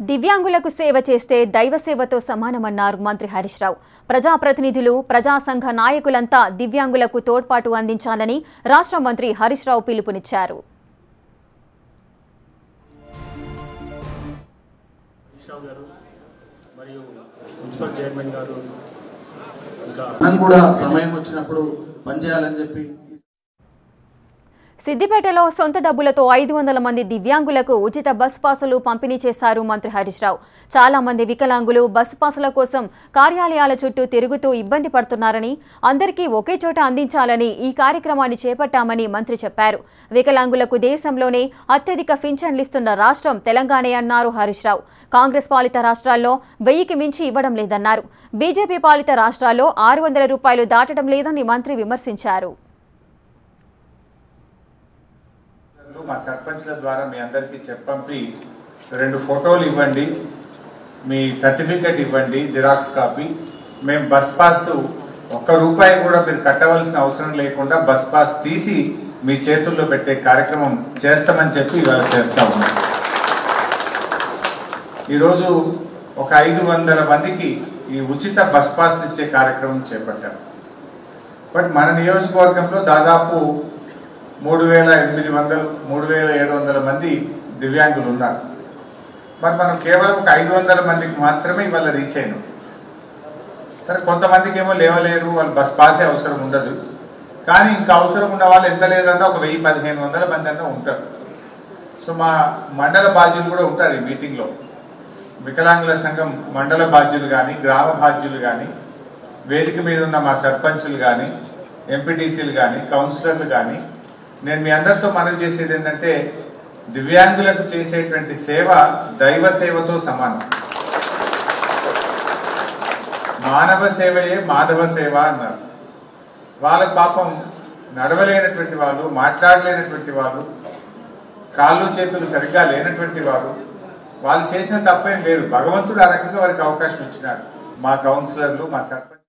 దివ్యాంగులకు సేవ చేస్తే దైవ సేవతో సమానమన్నారు మంత్రి హరీష్ రావు ప్రజాప్రతినిధులు ప్రజా సంఘ నాయకులంతా దివ్యాంగులకు తోడ్పాటు అందించాలని రాష్ట్ర మంత్రి హరీష్ రావు పిలుపునిచ్చారు రావు గారు మరియు మున్సిపల్ చైర్మన్ గారు ఇంకా మనం కూడా సమయం వచ్చినప్పుడు పనిచేయాలని చెప్పి సిద్దిపేటలో సొంత డబ్బులతో ఐదు వందల మంది దివ్యాంగులకు ఉచిత బస్ పాసులు పంపిణీ చేశారు మంత్రి హరీష్ రావు చాలా మంది వికలాంగులు బస్ పాసుల కోసం కార్యాలయాల చుట్టూ తిరుగుతూ ఇబ్బంది పడుతున్నారని అందరికీ ఒకే చోట అందించాలని ఈ కార్యక్రమాన్ని చేపట్టామని మంత్రి చెప్పారు వికలాంగులకు దేశంలోనే అత్యధిక పింఛన్లిస్తున్న రాష్ట్రం తెలంగాణే అన్నారు హరీష్ రావు కాంగ్రెస్ పాలిత రాష్ట్రాల్లో వెయ్యికి మించి ఇవ్వడం లేదన్నారు బీజేపీ పాలిత రాష్ట్రాల్లో ఆరు వందల రూపాయలు దాటడం లేదని మంత్రి విమర్శించారు మా సర్పంచ్ల ద్వారా మీ అందరికీ చెప్పంపి రెండు ఫోటోలు ఇవ్వండి మీ సర్టిఫికెట్ ఇవ్వండి జిరాక్స్ కాపీ మేము బస్ పాస్ ఒక్క రూపాయి కూడా మీరు కట్టవలసిన అవసరం లేకుండా బస్ పాస్ తీసి మీ చేతుల్లో పెట్టే కార్యక్రమం చేస్తామని చెప్పి ఇవాళ చేస్తా ఉన్నాం ఈరోజు ఒక ఐదు వందల మందికి ఈ ఉచిత బస్ పాస్ ఇచ్చే కార్యక్రమం చేపట్టారు బట్ మన నియోజకవర్గంలో దాదాపు మూడు వేల ఎనిమిది వందలు మూడు వేల ఏడు వందల మంది దివ్యాంగులు ఉన్నారు మరి మనం కేవలం ఒక ఐదు వందల మందికి మాత్రమే ఇవాళ రీచ్ అయినాం సరే కొంతమందికి ఏమో లేవలేరు వాళ్ళు బస్ పాసే అవసరం ఉండదు కానీ ఇంకా అవసరం ఉన్న వాళ్ళు ఎంత లేదన్నా ఒక వెయ్యి పదిహేను వందల మంది అన్నా ఉంటారు సో మా మండల బాధ్యులు కూడా ఉంటారు ఈ మీటింగ్లో వికలాంగుల సంఘం మండల బాధ్యులు కానీ గ్రామ బాధ్యులు కానీ వేదిక మీద ఉన్న మా సర్పంచులు కానీ ఎంపీటీసీలు కానీ కౌన్సిలర్లు కానీ నేను మీ అందరితో మనవి చేసేది ఏంటంటే దివ్యాంగులకు చేసేటువంటి సేవ దైవ సేవతో సమానం మానవ సేవయే మాధవ సేవ అన్నారు వాళ్ళ పాపం నడవలేనటువంటి వాళ్ళు మాట్లాడలేనటువంటి వాళ్ళు కాళ్ళు చేతులు సరిగ్గా లేనటువంటి వారు వాళ్ళు చేసిన తప్పేం లేదు భగవంతుడు ఆ రకంగా వారికి అవకాశం ఇచ్చినాడు మా కౌన్సిలర్లు మా సర్పంచ్